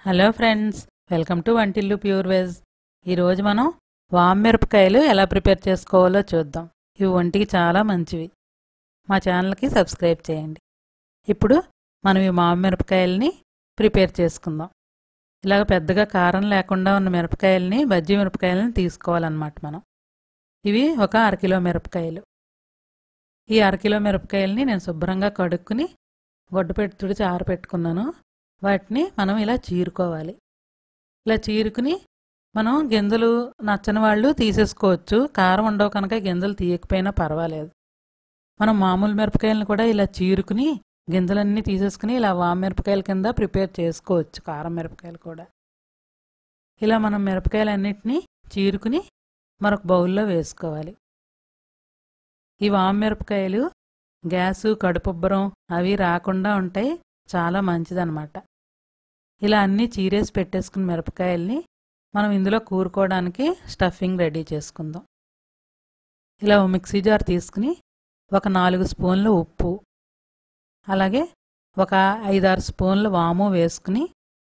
hello friends welcome to Vantillu pure veg ఈరోజు మనం వామ్ మిరపకాయలు ఎలా ప్రిపేర్ చేసుకోవాలో చూద్దాం ఇవి ఒంటికి చాలా మంచివి మా ఛానల్కి సబ్స్క్రైబ్ చేయండి ఇప్పుడు మనం ఈ మామి మిరపకాయలని ప్రిపేర్ చేసుకుందాం ఇలాగ పెద్దగా కారం లేకుండా ఉన్న మిరపకాయలని బజ్జీ మిరపకాయలని తీసుకోవాలన్నమాట మనం ఇవి ఒక అరకిలో మిరపకాయలు ఈ అరకిలో మిరపకాయలని నేను శుభ్రంగా కడుక్కుని గొడ్డు పెట్టి తుడిచి ఆరబెట్టుకున్నాను వాటిని మనం ఇలా చీరుకోవాలి ఇలా చీరుకుని మనం గింజలు నచ్చని వాళ్ళు తీసేసుకోవచ్చు కారం ఉండవు కనుక గింజలు తీయకపోయినా పర్వాలేదు మనం మామూలు మిరపకాయలను కూడా ఇలా చీరుకుని గింజలన్నీ తీసేసుకుని ఇలా వామ మిరపకాయల కింద ప్రిపేర్ చేసుకోవచ్చు కారం మిరపకాయలు కూడా ఇలా మనం మిరపకాయలన్నిటినీ చీరుకుని మరొక బౌల్లో వేసుకోవాలి ఈ వామ మిరపకాయలు గ్యాసు కడుపుబ్బరం అవి రాకుండా ఉంటాయి చాలా మంచిదన్నమాట ఇలా అన్నీ చీరేసి పెట్టేసుకున్న మిరపకాయల్ని మనం ఇందులో కూరుకోవడానికి స్టఫింగ్ రెడీ చేసుకుందాం ఇలా ఓ మిక్సీ జార్ తీసుకుని ఒక నాలుగు స్పూన్లు ఉప్పు అలాగే ఒక ఐదారు స్పూన్లు వాము వేసుకుని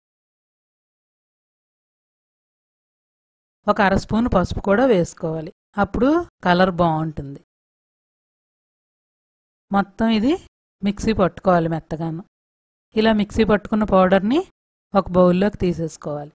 ఒక అర స్పూన్ పసుపు కూడా వేసుకోవాలి అప్పుడు కలర్ బాగుంటుంది మొత్తం ఇది మిక్సీ పట్టుకోవాలి మెత్తగాను ఇలా మిక్సీ పట్టుకున్న పౌడర్ని ఒక బౌల్లోకి తీసేసుకోవాలి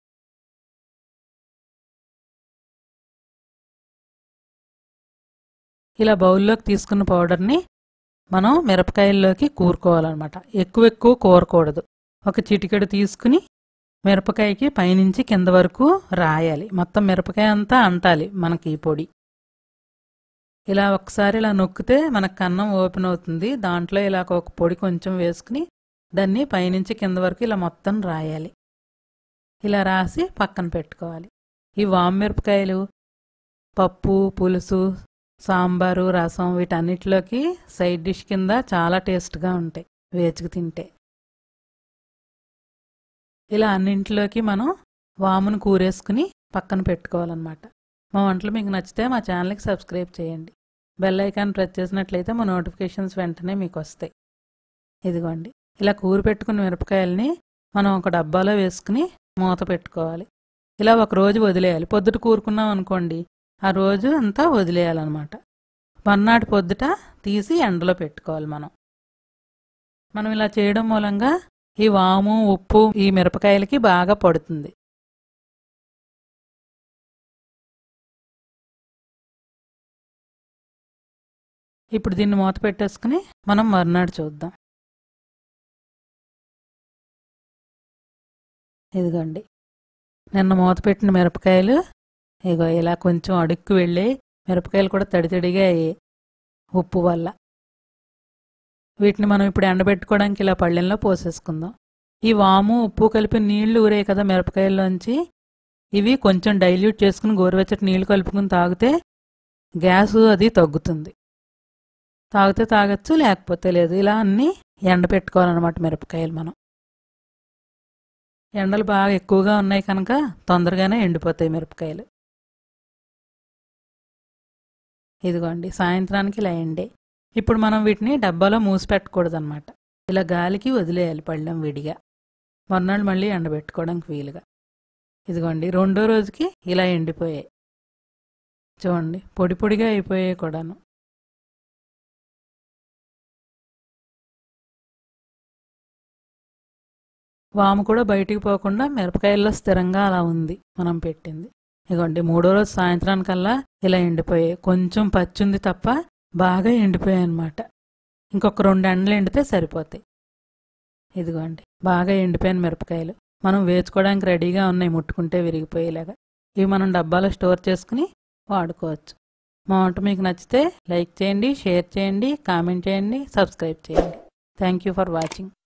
ఇలా బౌల్లోకి తీసుకున్న పౌడర్ని మనం మిరపకాయల్లోకి కూరుకోవాలన్నమాట ఎక్కువ ఎక్కువ కూరకూడదు ఒక చిటికెడు తీసుకుని మిరపకాయకి పైనుంచి కింద వరకు రాయాలి మొత్తం మిరపకాయ అంతా అంటాలి మనకి ఈ పొడి ఇలా ఒకసారి ఇలా నొక్కితే మనకు కన్నం ఓపెన్ అవుతుంది దాంట్లో ఇలా ఒక పొడి కొంచెం వేసుకుని దాన్ని పైనుంచి కింద వరకు ఇలా మొత్తం రాయాలి ఇలా రాసి పక్కన పెట్టుకోవాలి ఈ వామ్ మిరపకాయలు పప్పు పులుసు సాంబారు రసం వీటన్నిటిలోకి సైడ్ డిష్ కింద చాలా టేస్ట్గా ఉంటాయి వేచుకు తింటే ఇలా అన్నింటిలోకి మనం వామును కూరేసుకుని పక్కన పెట్టుకోవాలన్నమాట మా వంటలు మీకు నచ్చితే మా ఛానల్కి సబ్స్క్రైబ్ చేయండి బెల్ ఐకాన్ ప్రెస్ చేసినట్లయితే మా నోటిఫికేషన్స్ వెంటనే మీకు వస్తాయి ఇదిగోండి ఇలా కూర పెట్టుకున్న మిరపకాయలని మనం ఒక డబ్బాలో వేసుకుని మూత పెట్టుకోవాలి ఇలా ఒక రోజు వదిలేయాలి పొద్దుట కూరుకున్నాం అనుకోండి ఆ రోజు అంతా వదిలేయాలన్నమాట మర్నాటి పొద్దుట తీసి ఎండలో పెట్టుకోవాలి మనం మనం ఇలా చేయడం మూలంగా ఈ వాము ఉప్పు ఈ మిరపకాయలకి బాగా పడుతుంది ఇప్పుడు దీన్ని మూత పెట్టేసుకుని మనం మర్నాడు చూద్దాం ఇదిగోండి నిన్న మూత పెట్టిన మిరపకాయలు ఇగో ఇలా కొంచెం అడుక్కు వెళ్ళి మిరపకాయలు కూడా తడి తడిగా అయ్యాయి ఉప్పు వల్ల వీటిని మనం ఇప్పుడు ఎండబెట్టుకోవడానికి ఇలా పళ్ళెంలో పోసేసుకుందాం ఈ వాము ఉప్పు కలిపి నీళ్లు ఊరే కదా మిరపకాయల్లోంచి ఇవి కొంచెం డైల్యూట్ చేసుకుని గోరువెచ్చటి నీళ్లు కలుపుకుని తాగితే గ్యాసు అది తగ్గుతుంది తాగితే తాగొచ్చు లేకపోతే లేదు ఇలా అన్నీ ఎండబెట్టుకోవాలన్నమాట మిరపకాయలు మనం ఎండలు బాగా ఎక్కువగా ఉన్నాయి కనుక తొందరగానే ఎండిపోతాయి మిరపకాయలు ఇదిగోండి సాయంత్రానికి ఇలా ఎండే ఇప్పుడు మనం వీటిని డబ్బాలో మూసి పెట్టకూడదు అనమాట ఇలా గాలికి వదిలేయాలి పళ్ళెం విడిగా మొన్నాళ్ళు మళ్ళీ ఎండబెట్టుకోవడానికి వీలుగా ఇదిగోండి రెండో రోజుకి ఇలా ఎండిపోయాయి చూడండి పొడి పొడిగా అయిపోయాయి కూడాను వాము కూడా బయటికి పోకుండా మిరపకాయల్లో స్థిరంగా అలా ఉంది మనం పెట్టింది ఇదిగోండి మూడో రోజు సాయంత్రానికల్లా ఇలా ఎండిపోయాయి కొంచెం పచ్చుంది తప్ప బాగా ఎండిపోయాయి అనమాట ఇంకొక రెండు ఎండలు ఎండితే సరిపోతాయి ఇదిగోండి బాగా ఎండిపోయిన మిరపకాయలు మనం వేసుకోవడానికి రెడీగా ఉన్నాయి ముట్టుకుంటే విరిగిపోయేలాగా ఇవి మనం డబ్బాలో స్టోర్ చేసుకుని వాడుకోవచ్చు మా వంట మీకు నచ్చితే లైక్ చేయండి షేర్ చేయండి కామెంట్ చేయండి సబ్స్క్రైబ్ చేయండి థ్యాంక్ యూ ఫర్ వాచింగ్